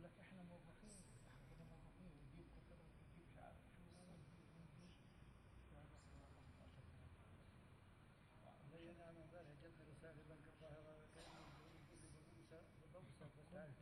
يقول لك احنا موظفين احنا كنا موظفين ونجيب كتب ونجيب مش عارف شو ونجيب ونجيب يعني احنا 15 زي انا امبارح جتني رساله بنك القاهره كانوا يقول لي بالضبط بس عارف